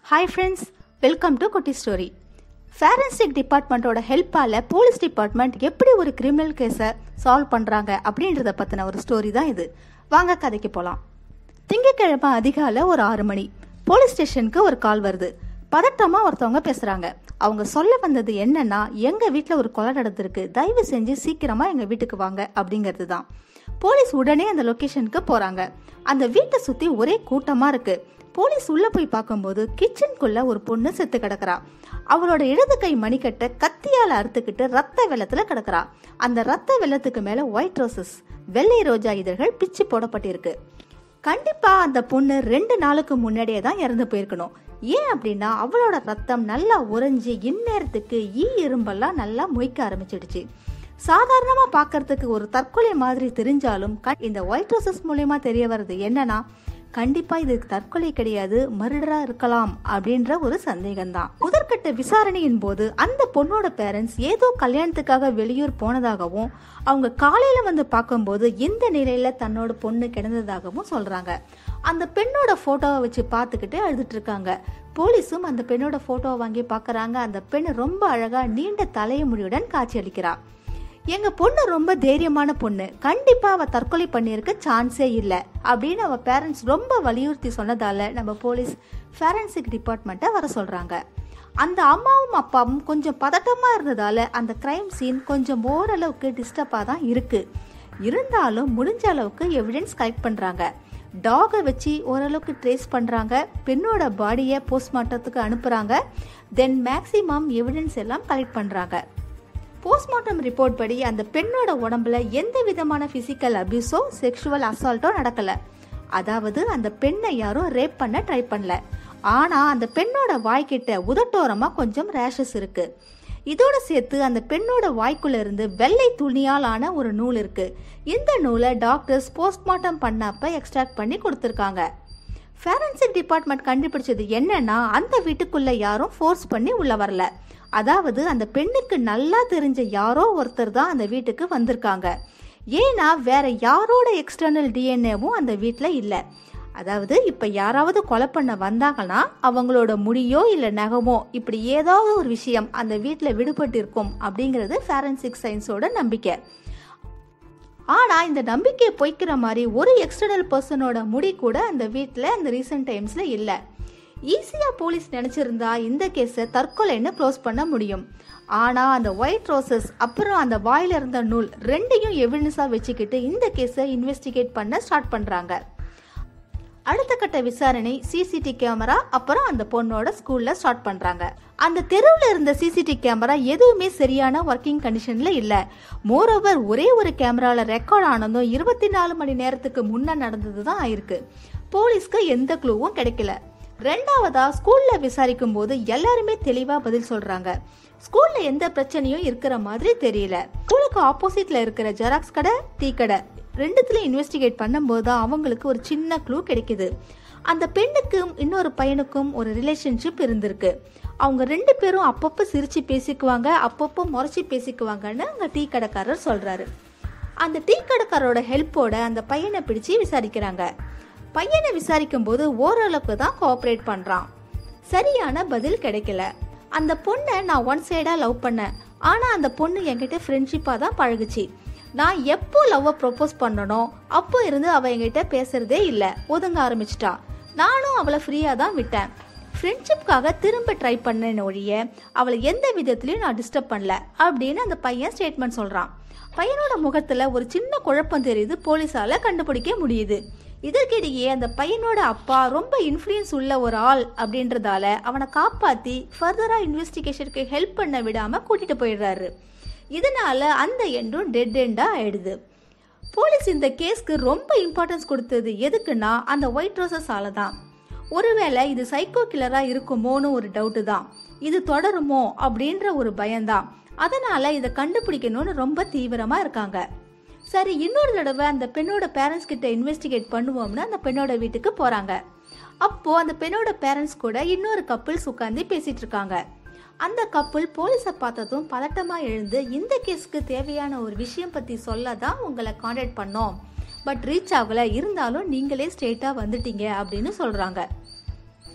hi friends welcome to குட்டி story forensic டிபார்ட்மெண்ட்டோட ஹெல்ப்பால் போலீஸ் டிபார்ட்மெண்ட் எப்படி ஒரு கிரிமினல் கேஸை சால்வ் பண்ணுறாங்க அப்படின்றத பற்றின ஒரு ஸ்டோரி தான் இது வாங்க கதைக்கு போகலாம் திங்கக்கிழமை அதிகாலை ஒரு ஆறு மணி போலீஸ் ஸ்டேஷனுக்கு ஒரு கால் வருது பதட்டமாக ஒருத்தவங்க பேசுகிறாங்க அவங்க சொல்ல வந்தது என்னன்னா எங்கள் வீட்டில் ஒரு கொலை நடந்திருக்கு தயவு செஞ்சு சீக்கிரமாக எங்கள் வீட்டுக்கு வாங்க அப்படிங்கிறது தான் போலீஸ் உடனே அந்த லொக்கேஷனுக்கு போகிறாங்க அந்த வீட்டை சுற்றி ஒரே கூட்டமாக இருக்கு போலீஸ் உள்ள போய் பார்க்கும்போது கிச்சனுக்குள்ள ஒரு பொண்ணு செத்து கிடக்குறா அவளோட இடது கை மணிக்கட்டை கத்தியால அறுத்துக்கிட்டு ரத்த வெள்ளத்துல கிடக்குறா அந்த ரத்த வெள்ளத்துக்கு மேல ஒயிட் ரோசஸ் வெள்ளை ரோஜா இதழ்கள் பிச்சு போடப்பட்டிருக்கு கண்டிப்பா அந்த பொண்ணு ரெண்டு நாளுக்கு முன்னாடியே தான் இறந்து போயிருக்கணும் ஏன் அப்படின்னா அவளோட ரத்தம் நல்லா உறைஞ்சி இந்நேரத்துக்கு ஈ எறும்பெல்லாம் நல்லா மொய்க்க ஆரம்பிச்சிடுச்சு சாதாரணமா பார்க்கறதுக்கு ஒரு தற்கொலை மாதிரி தெரிஞ்சாலும் க- இந்த ஒயிட் ரோசஸ் மூலியமா தெரிய வர்றது என்னன்னா கண்டிப்பா இது தற்கொலை கிடையாது மர்டரா இருக்கலாம் அப்படின்ற ஒரு சந்தேகம்தான் முதற்கட்ட விசாரணையின் போது அந்த பொண்ணோட பேரண்ட்ஸ் ஏதோ கல்யாணத்துக்காக வெளியூர் போனதாகவும் அவங்க காலையில வந்து பார்க்கும்போது இந்த நிலையில தன்னோட பொண்ணு கிடந்ததாகவும் சொல்றாங்க அந்த பெண்ணோட போட்டோவை வச்சு பார்த்துக்கிட்டு அழுதுட்டு இருக்காங்க போலீஸும் அந்த பெண்ணோட போட்டோவை வாங்கி பார்க்கறாங்க அந்த பெண் ரொம்ப அழகா நீண்ட தலைமுடியுடன் காட்சியளிக்கிறா எங்க பொண்ணு ரொம்ப தைரியமான பொண்ணு கண்டிப்பா அவ தற்கொலை பண்ணியிருக்க சான்ஸே இல்ல அப்படின்னு அவ பேரண்ட்ஸ் ரொம்ப வலியுறுத்தி சொன்னதால நம்ம போலீஸ் ஃபேரன்சிக் டிபார்ட்மெண்ட்டை வர சொல்றாங்க அந்த அம்மாவும் அப்பாவும் கொஞ்சம் பதட்டமா இருந்ததால அந்த கிரைம் சீன் கொஞ்சம் ஓரளவுக்கு டிஸ்டர்பா தான் இருக்கு இருந்தாலும் முடிஞ்ச அளவுக்கு எவிடன்ஸ் கலெக்ட் பண்றாங்க டாகை வச்சு ஓரளவுக்கு ட்ரேஸ் பண்றாங்க பெண்ணோட பாடியை போஸ்ட்மார்ட்டத்துக்கு அனுப்புறாங்க தென் மேக்ஸிமம் எவிடன்ஸ் எல்லாம் கலெக்ட் பண்றாங்க போஸ்ட்மார்ட்டம் ரிப்போர்ட் படி அந்த பெண்ணோட உடம்புல எந்த விதமான பிசிக்கல் அபியூஸோ செக்ஷுவல் அசால்ட்டோ நடக்கல அதாவது அந்த பெண்ணை யாரும் ரேப் பண்ண ட்ரை பண்ணல ஆனா அந்த பெண்ணோட வாய்க்கிட்ட உதட்டோரமா கொஞ்சம் ரேஷஸ் இருக்கு இதோட சேர்த்து அந்த பெண்ணோட வாய்க்குள்ள இருந்து வெள்ளை துணியால் ஆன ஒரு நூல் இருக்கு இந்த நூலை டாக்டர்ஸ் போஸ்ட்மார்ட்டம் பண்ணப்ப எக்ஸ்ட்ராக்ட் பண்ணி கொடுத்துருக்காங்க ஃபேரன்சிக் டிபார்ட்மெண்ட் கண்டுபிடிச்சது என்னன்னா அந்த வீட்டுக்குள்ள யாரும் ஃபோர்ஸ் பண்ணி உள்ள வரல அதாவது அந்த பெண்ணுக்கு நல்லா தெரிஞ்ச யாரோ ஒருத்தர் தான் அந்த வீட்டுக்கு வந்திருக்காங்க ஏன்னா வேற யாரோட எக்ஸ்டர்னல் டிஎன்ஏவும் அந்த வீட்டில் இல்லை அதாவது இப்போ யாராவது கொலை பண்ண வந்தாங்கன்னா அவங்களோட முடியோ இல்லை நகமோ இப்படி ஏதாவது ஒரு விஷயம் அந்த வீட்டில் விடுபட்டு இருக்கும் அப்படிங்கிறது ஃபேரன்சிக் சயின்ஸோட நம்பிக்கை ஆனா இந்த நம்பிக்கையை பொய்க்கிற மாதிரி ஒரு எக்ஸ்டர்னல் பர்சனோட முடி கூட அந்த வீட்டில் அந்த ரீசெண்ட் டைம்ஸ்ல இல்ல ஈஸியா போலீஸ் நினைச்சிருந்தா இந்த கேஸை தற்கொலைன்னு க்ளோஸ் பண்ண முடியும் ஆனா அந்த ஒயிட் ரோசஸ் அப்புறம் அந்த வாயில இருந்த நூல் ரெண்டையும் எவிடன்ஸா வச்சுக்கிட்டு இந்த கேஸை இன்வெஸ்டிகேட் பண்ண ஸ்டார்ட் பண்றாங்க அடுத்த கட்ட விசாரணை சிசிடி கேமரா அப்புறம் அந்த பொண்ணோட ஸ்கூல்ல ஸ்டார்ட் பண்றாங்க அந்த தெருவில் இருந்த சிசிடி கேமரா எதுவுமே சரியான ஒர்க்கிங் கண்டிஷன்ல இல்ல மோரோவர் ஒரே ஒரு கேமரால ரெக்கார்ட் ஆனதும் இருபத்தி நாலு மணி நேரத்துக்கு முன்ன நடந்தது தான் ஆயிருக்கு போலீஸ்க்கு எந்த க்ளூவும் கிடைக்கல ரெண்டாவதா ஸ்கூல்ல விசாரிக்கும் போது எல்லாருமே தெளிவா பதில் சொல்றாங்க ஸ்கூல்ல எந்த பிரச்சனையும் இருக்கிற மாதிரி தெரியல ஸ்கூலுக்கு ஆப்போசிட்ல இருக்கிற ஜெராக்ஸ் கடை டீ கடை ரெண்டுத்துலயும் இன்வெஸ்டிகேட் பண்ணும்போது தான் அவங்களுக்கு ஒரு சின்ன க்ளூ கிடைக்குது அந்த பெண்ணுக்கும் இன்னொரு பையனுக்கும் ஒரு ரிலேஷன்ஷிப் இருந்திருக்கு அவங்க ரெண்டு பேரும் அப்பப்போ சிரிச்சு பேசிக்குவாங்க அப்பப்போ முறைச்சி பேசிக்குவாங்கன்னு அங்கே டீ கடைக்காரர் சொல்றாரு அந்த டீ கடைக்காரரோட ஹெல்ப்போட அந்த பையனை பிடிச்சு விசாரிக்கிறாங்க பையனை விசாரிக்கும் போது ஓரளவுக்கு தான் கோஆப்ரேட் பண்றான் சரியான பதில் கிடைக்கல அந்த பொண்ணை நான் ஒன் சைடா லவ் பண்ணேன் ஆனா அந்த பொண்ணு என்கிட்ட ஃப்ரெண்ட்ஷிப்பா தான் பழகுச்சு நான் எப்போ லவ்வை ப்ரொப்போஸ் பண்ணனோ அப்போ இருந்து அவ என்கிட்ட பேசுறதே இல்லை ஒதுங்க ஆரம்பிச்சிட்டா நானும் அவளை ஃப்ரீயா தான் விட்டேன் ஃப்ரெண்ட்ஷிப்காக திரும்ப ட்ரை பண்ணேன் ஒழிய அவளை எந்த விதத்துலையும் நான் டிஸ்டர்ப் பண்ணல அப்படின்னு அந்த பையன் ஸ்டேட்மெண்ட் சொல்றான் பையனோட முகத்துல ஒரு சின்ன குழப்பம் தெரியுது போலீஸால கண்டுபிடிக்க முடியுது இதற்கிடையே அந்த பையனோட அப்பா ரொம்ப இன்ஃப்ளூயன்ஸ் உள்ள ஒரு ஆள் அப்படின்றதால அவனை காப்பாத்தி ஃபர்தரா இன்வெஸ்டிகேஷனுக்கு ஹெல்ப் பண்ண விடாம கூட்டிட்டு போயிடுறாரு இதனால அந்த எண்டும் டெட் எண்டா ஆயிடுது போலீஸ் இந்த கேஸ்க்கு ரொம்ப இம்பார்ட்டன்ஸ் கொடுத்தது எதுக்குன்னா அந்த ஒயிட் ரோசஸால தான் ஒருவேளை இது சைக்கோ கில்லரா இருக்குமோன்னு ஒரு டவுட்டு தான் இது தொடருமோ அப்படின்ற ஒரு பயம்தான் அதனால இதை கண்டுபிடிக்கணும்னு ரொம்ப தீவிரமா இருக்காங்க சரி இன்னொரு தடவை அந்த பெண்ணோட பேரண்ட்ஸ் கிட்ட இன்வெஸ்டிகேட் பண்ணுவோம்னு அந்த பெண்ணோட வீட்டுக்கு போறாங்க அப்போ அந்த பெண்ணோட பேரண்ட்ஸ் கூட இன்னொரு கப்பிள்ஸ் உட்காந்து பேசிட்டு இருக்காங்க அந்த கப்பல் போலீஸை பார்த்ததும் பதட்டமா எழுந்து இந்த கேஸ்க்கு தேவையான ஒரு விஷயம் பத்தி சொல்ல தான் உங்களை காண்டாக்ட் பண்ணோம் பட் ரீச் ஆகல இருந்தாலும் நீங்களே ஸ்ட்ரெயிட்டா வந்துட்டீங்க அப்படின்னு சொல்றாங்க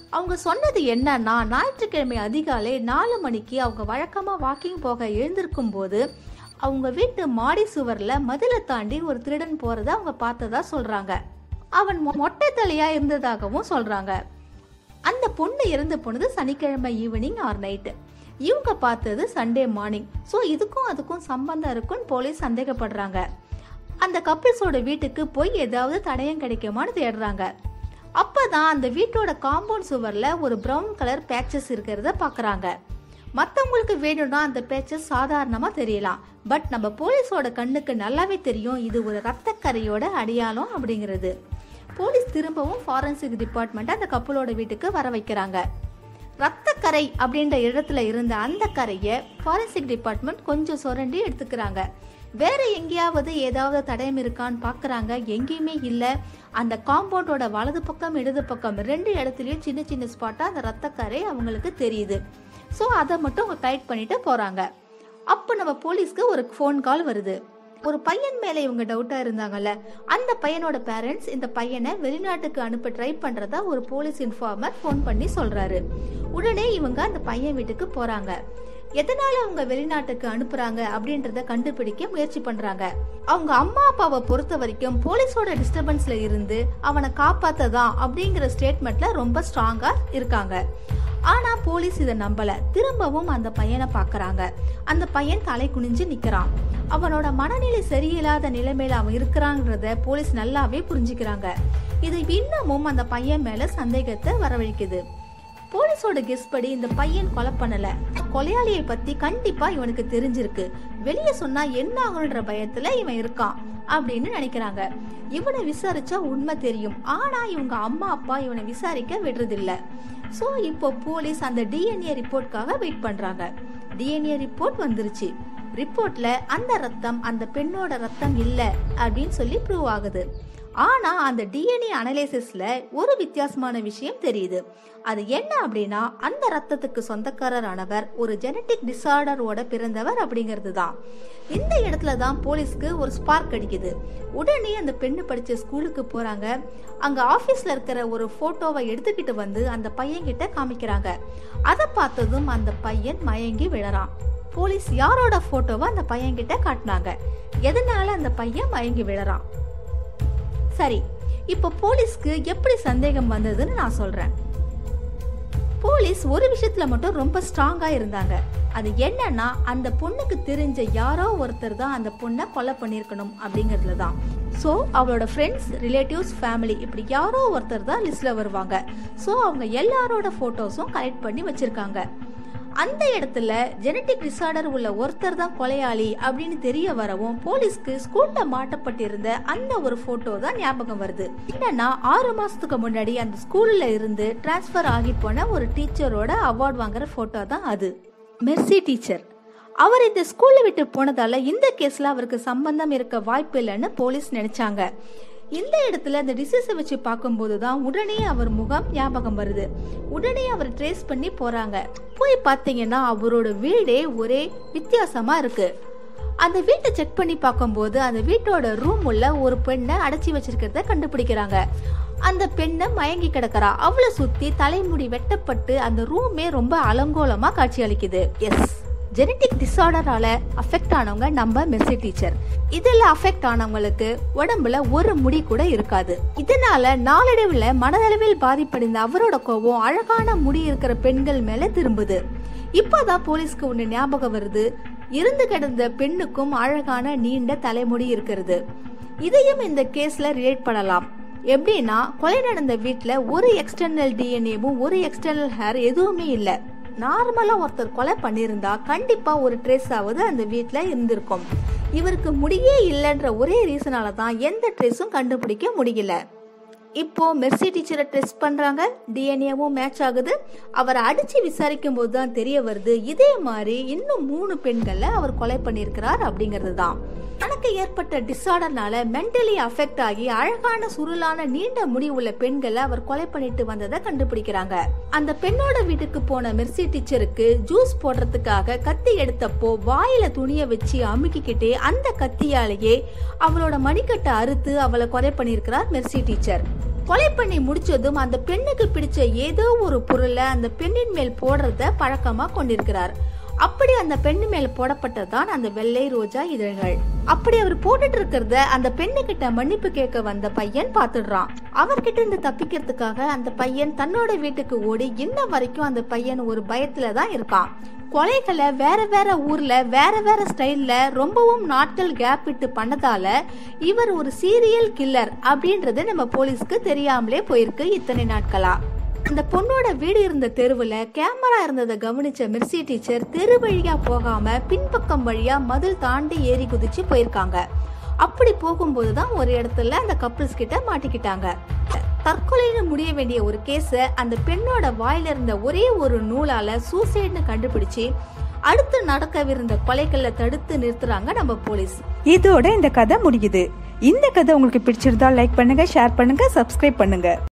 அவங்க சொன்னது என்னன்னா ஞாயிற்றுக்கிழமை அதிகாலை நாலு மணிக்கு அவங்க வழக்கமா வாக்கிங் போக எழுந்திருக்கும் போது அவங்க வீட்டு மாடி சுவர்ல மதிலை தாண்டி ஒரு திருடன் போறத அவங்க பார்த்ததா சொல்றாங்க அவன் மொ- மொட்டை தலையா இருந்ததாகவும் சொல்றாங்க அந்த பொண்ணு இறந்து போனது சனிக்கிழமை ஈவினிங் ஆர் நைட்டு இவங்க பார்த்தது சண்டே மார்னிங் ஸோ இதுக்கும் அதுக்கும் சம்பந்தம் இருக்குன்னு போலீஸ் சந்தேகப்படுறாங்க அந்த கப்பிள்ஸோட வீட்டுக்கு போய் ஏதாவது தடயம் கிடைக்குமான்னு தேடுறாங்க அப்பதான் அந்த வீட்டோட காம்பவுண்ட் சுவர்ல ஒரு பிரவுன் கலர் பேச்சஸ் இருக்கிறத பார்க்கறாங்க மற்றவங்களுக்கு வேணும்னா அந்த பேச்சஸ் சாதாரணமாக தெரியலாம் பட் நம்ம போலீஸோட கண்ணுக்கு நல்லாவே தெரியும் இது ஒரு ரத்தக்கரையோட அடையாளம் அப்படிங்கிறது போலீஸ் திரும்பவும் ஃபாரன்சிக் டிபார்ட்மெண்ட் அந்த கப்பலோட வீட்டுக்கு வர வைக்கிறாங்க ரத்தக்கரை அப்படின்ற இடத்துல இருந்த அந்த கரையை ஃபாரன்சிக் டிபார்ட்மெண்ட் கொஞ்சம் சுரண்டி எடுத்துக்கிறாங்க வேற எங்கேயாவது ஏதாவது தடயம் இருக்கான்னு பார்க்கறாங்க எங்கேயுமே இல்லை அந்த காம்பவுண்டோட வலது பக்கம் இடது பக்கம் ரெண்டு இடத்துலயும் சின்ன சின்ன ஸ்பாட்டா அந்த ரத்தக்கரை அவங்களுக்கு தெரியுது ஸோ அதை மட்டும் அவங்க டைட் பண்ணிட்டு போறாங்க அப்போ நம்ம போலீஸ்க்கு ஒரு ஃபோன் கால் வருது ஒரு பையன் மேல இவங்க டவுட்டா இருந்தாங்கல்ல அந்த பையனோட பேரண்ட்ஸ் இந்த பையனை வெளிநாட்டுக்கு அனுப்ப ட்ரை பண்றதா ஒரு போலீஸ் இன்ஃபார்மர் ஃபோன் பண்ணி சொல்றாரு உடனே இவங்க அந்த பையன் வீட்டுக்கு போறாங்க எதனால அவங்க வெளிநாட்டுக்கு அனுப்புறாங்க அப்படின்றத கண்டுபிடிக்க முயற்சி பண்றாங்க அவங்க அம்மா அப்பாவை பொறுத்த வரைக்கும் போலீஸோட டிஸ்டர்பன்ஸ்ல இருந்து அவனை காப்பாத்ததான் அப்படிங்கிற ஸ்டேட்மெண்ட்ல ரொம்ப ஸ்ட்ராங்கா இருக்காங்க ஆனா போலீஸ் இதை நம்பல திரும்பவும் அந்த பையனை பார்க்கறாங்க அந்த பையன் தலை குனிஞ்சு நிக்கிறான் அவனோட மனநிலை சரியில்லாத நிலைமையில அவன் இருக்கிறாங்கிறத போலீஸ் நல்லாவே புரிஞ்சுக்கிறாங்க இது இன்னமும் அந்த பையன் மேல சந்தேகத்தை வரவழைக்குது போலீஸோட கெஸ் படி இந்த பையன் கொலை பண்ணல கொலையாளியை பத்தி கண்டிப்பா இவனுக்கு தெரிஞ்சிருக்கு வெளியே சொன்னா என்ன ஆகுன்ற பயத்துல இவன் இருக்கான் அப்படின்னு நினைக்கிறாங்க இவனை விசாரிச்சா உண்மை தெரியும் ஆனா இவங்க அம்மா அப்பா இவனை விசாரிக்க விடுறதில்ல சோ இப்போ போலீஸ் அந்த டிஎன்ஏ ரிப்போர்ட்காக வெயிட் பண்றாங்க டிஎன்ஏ ரிப்போர்ட் வந்துருச்சு ரிப்போர்ட்ல அந்த ரத்தம் அந்த பெண்ணோட ரத்தம் இல்ல அப்படின்னு சொல்லி ப்ரூவ் ஆகுது ஆனா அந்த டிஎன்ஏ அனலைசிஸ்ல ஒரு வித்தியாசமான விஷயம் தெரியுது அது என்ன அப்படின்னா அந்த ரத்தத்துக்கு சொந்தக்காரரானவர் ஒரு ஜெனட்டிக் டிசார்டரோட பிறந்தவர் அப்படிங்கிறது தான் இந்த இடத்துல தான் போலீஸ்க்கு ஒரு ஸ்பார்க் அடிக்குது உடனே அந்த பெண்ணு படிச்ச ஸ்கூலுக்கு போறாங்க அங்க ஆபீஸ்ல இருக்கிற ஒரு போட்டோவை எடுத்துக்கிட்டு வந்து அந்த பையன் கிட்ட காமிக்கிறாங்க அதை பார்த்ததும் அந்த பையன் மயங்கி விழறான் போலீஸ் யாரோட போட்டோவை அந்த பையன் கிட்ட காட்டினாங்க எதனால அந்த பையன் மயங்கி விழறான் சரி இப்போ போலீஸ்க்கு எப்படி சந்தேகம் வந்ததுன்னு நான் சொல்றேன் போலீஸ் ஒரு விஷயத்துல மட்டும் ரொம்ப ஸ்ட்ராங்கா இருந்தாங்க அது என்னன்னா அந்த பொண்ணுக்கு தெரிஞ்ச யாரோ ஒருத்தர் தான் அந்த பொண்ணை கொலை பண்ணியிருக்கணும் அப்படிங்கிறதுல தான் ஸோ அவளோட ஃப்ரெண்ட்ஸ் ரிலேட்டிவ்ஸ் ஃபேமிலி இப்படி யாரோ ஒருத்தர் தான் லிஸ்ட்ல வருவாங்க ஸோ அவங்க எல்லாரோட ஃபோட்டோஸும் கலெக்ட் பண்ணி வச்சிருக்காங்க அந்த இடத்துல ஜெனட்டிக் டிசார்டர் உள்ள ஒருத்தர் தான் கொலையாளி அப்படின்னு தெரிய வரவும் போலீஸ்க்கு ஸ்கூல்ல மாட்டப்பட்டிருந்த அந்த ஒரு போட்டோ தான் ஞாபகம் வருது என்னன்னா ஆறு மாசத்துக்கு முன்னாடி அந்த ஸ்கூல்ல இருந்து டிரான்ஸ்ஃபர் ஆகி போன ஒரு டீச்சரோட அவார்ட் வாங்குற போட்டோ தான் அது மெர்சி டீச்சர் அவர் இந்த ஸ்கூல்ல விட்டு போனதால இந்த கேஸ்ல அவருக்கு சம்பந்தம் இருக்க வாய்ப்பு இல்லைன்னு போலீஸ் நினைச்சாங்க இந்த இடத்துல அந்த டிசீஸை வச்சு பார்க்கும்போது தான் உடனே அவர் முகம் ஞாபகம் வருது உடனே அவர் ட்ரேஸ் பண்ணி போறாங்க போய் பார்த்தீங்கன்னா அவரோட வீடே ஒரே வித்தியாசமா இருக்கு அந்த வீட்டை செக் பண்ணி பார்க்கும்போது அந்த வீட்டோட ரூம் உள்ள ஒரு பெண்ணை அடைச்சி வச்சிருக்கிறத கண்டுபிடிக்கிறாங்க அந்த பெண்ணை மயங்கி கிடக்கிறா அவளை சுத்தி தலைமுடி வெட்டப்பட்டு அந்த ரூமே ரொம்ப அலங்கோலமா காட்சி அளிக்குது எஸ் ஜெனட்டிக் டிசார்டரால அஃபெக்ட் ஆனவங்க நம்ம மெர்சி டீச்சர் இதுல அஃபெக்ட் ஆனவங்களுக்கு உடம்புல ஒரு முடி கூட இருக்காது இதனால நாளடைவுல மனதளவில் பாதிப்படைந்த அவரோட கோபம் அழகான முடி இருக்கிற பெண்கள் மேல திரும்புது இப்போதான் போலீஸ்க்கு ஒண்ணு ஞாபகம் வருது இருந்து கிடந்த பெண்ணுக்கும் அழகான நீண்ட தலைமுடி இருக்கிறது இதையும் இந்த கேஸ்ல ரிலேட் பண்ணலாம் எப்படின்னா கொலை நடந்த வீட்ல ஒரு எக்ஸ்டர்னல் டிஎன்ஏவும் ஒரு எக்ஸ்டர்னல் ஹேர் எதுவுமே இல்லை நார்மலா ஒருத்தர் கொலை பண்ணியிருந்தா கண்டிப்பா ஒரு ட்ரேஸ் ஆவது அந்த வீட்ல இருந்திருக்கும் இவருக்கு முடியே இல்லைன்ற ஒரே ரீசனால தான் எந்த ட்ரேஸும் கண்டுபிடிக்க முடியல இப்போ மெர்சி டீச்சரை டெஸ்ட் பண்றாங்க டிஎன்ஏவும் மேட்ச் ஆகுது அவரை அடிச்சு விசாரிக்கும் போது தான் தெரிய வருது இதே மாதிரி இன்னும் மூணு பெண்களை அவர் கொலை பண்ணியிருக்கிறார் அப்படிங்கிறது தான் தனக்கு ஏற்பட்ட டிசார்டர்னால மென்டலி அஃபெக்ட் ஆகி அழகான சுருளான நீண்ட முடி உள்ள பெண்களை அவர் கொலை பண்ணிட்டு வந்ததை கண்டுபிடிக்கிறாங்க அந்த பெண்ணோட வீட்டுக்கு போன மெர்சி டீச்சருக்கு ஜூஸ் போடுறதுக்காக கத்தி எடுத்தப்போ வாயில துணிய வச்சு அமுக்கிக்கிட்டே அந்த கத்தியாலேயே அவளோட மணிக்கட்டை அறுத்து அவளை கொலை பண்ணியிருக்கிறார் மெர்சி டீச்சர் கொலை பண்ணி முடிச்சதும் அந்த பெண்ணுக்கு பிடிச்ச ஏதோ ஒரு பொருளை அந்த பெண்ணின் மேல் போடுறத பழக்கமா கொண்டிருக்கிறார் அப்படி அந்த பெண்ணு மேல போடப்பட்டதுதான் அந்த வெள்ளை ரோஜா இதழ்கள் அப்படி அவர் போட்டுட்டு இருக்கிறத அந்த பெண்ணு கிட்ட மன்னிப்பு கேட்க வந்த பையன் பாத்துடுறான் அவர்கிட்ட இருந்து தப்பிக்கிறதுக்காக அந்த பையன் தன்னோட வீட்டுக்கு ஓடி இன்ன வரைக்கும் அந்த பையன் ஒரு பயத்துல தான் இருக்கான் கொலைகளை வேற வேற ஊர்ல வேற வேற ஸ்டைல்ல ரொம்பவும் நாட்கள் கேப் விட்டு பண்ணதால இவர் ஒரு சீரியல் கில்லர் அப்படின்றது நம்ம போலீஸ்க்கு தெரியாமலே போயிருக்கு இத்தனை நாட்களா அந்த பொண்ணோட வீடு இருந்த தெருவுல கேமரா இருந்ததை கவனிச்ச மிர்சி டீச்சர் தெரு வழியா போகாம பின்பக்கம் வழியா மதில் தாண்டி ஏறி குதிச்சு போயிருக்காங்க அப்படி போகும்போது தான் ஒரு இடத்துல அந்த கப்பிள்ஸ் கிட்ட மாட்டிக்கிட்டாங்க தற்கொலைன்னு முடிய வேண்டிய ஒரு கேஸ அந்த பெண்ணோட வாயில இருந்த ஒரே ஒரு நூலால சூசைட்னு கண்டுபிடிச்சு அடுத்து நடக்கவிருந்த கொலைகளை தடுத்து நிறுத்துறாங்க நம்ம போலீஸ் இதோட இந்த கதை முடியுது இந்த கதை உங்களுக்கு பிடிச்சிருந்தா லைக் பண்ணுங்க ஷேர் பண்ணுங்க சப்ஸ்கிரைப் பண்ணுங்க